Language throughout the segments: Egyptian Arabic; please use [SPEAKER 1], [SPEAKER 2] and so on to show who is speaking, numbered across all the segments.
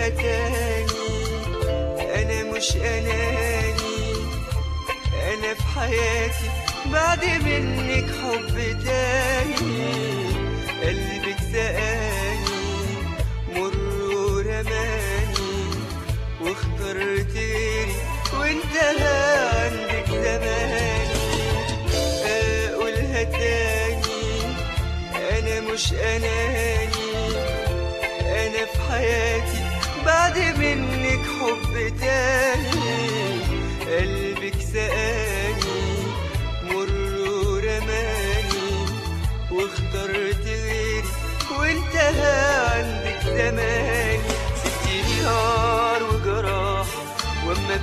[SPEAKER 1] أقولها تاني أنا مش أناني أنا في حياتي بعد منك حب تاني قلبك سقاني مر ورماني واخترت غيري وانتهى عندك زماني أقولها تاني أنا مش أناني أنا في حياتي بعد منك حب تاني قلبك سقاني مر ورماني واخترت غيري وانتهى عندك زماني سبتيني نار وجراح واما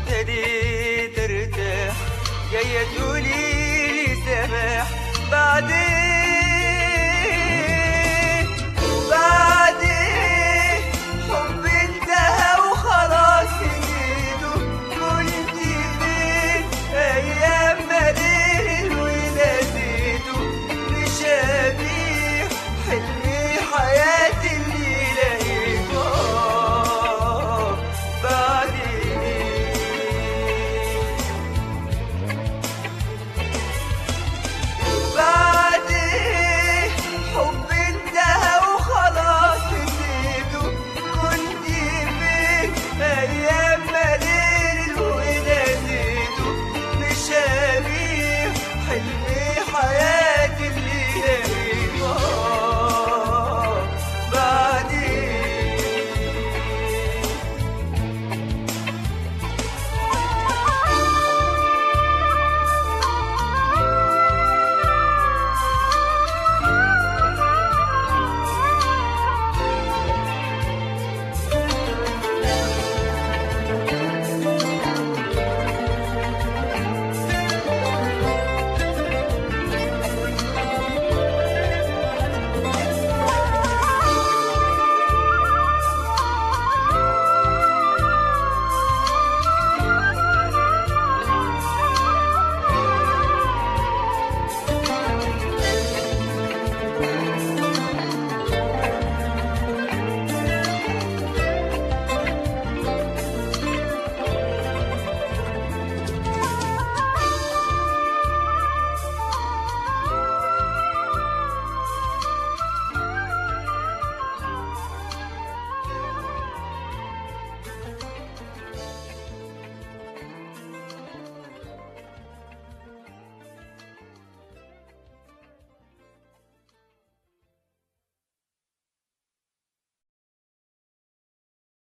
[SPEAKER 1] ابتديت ارتاح جاية تقولي لي سماح بعدين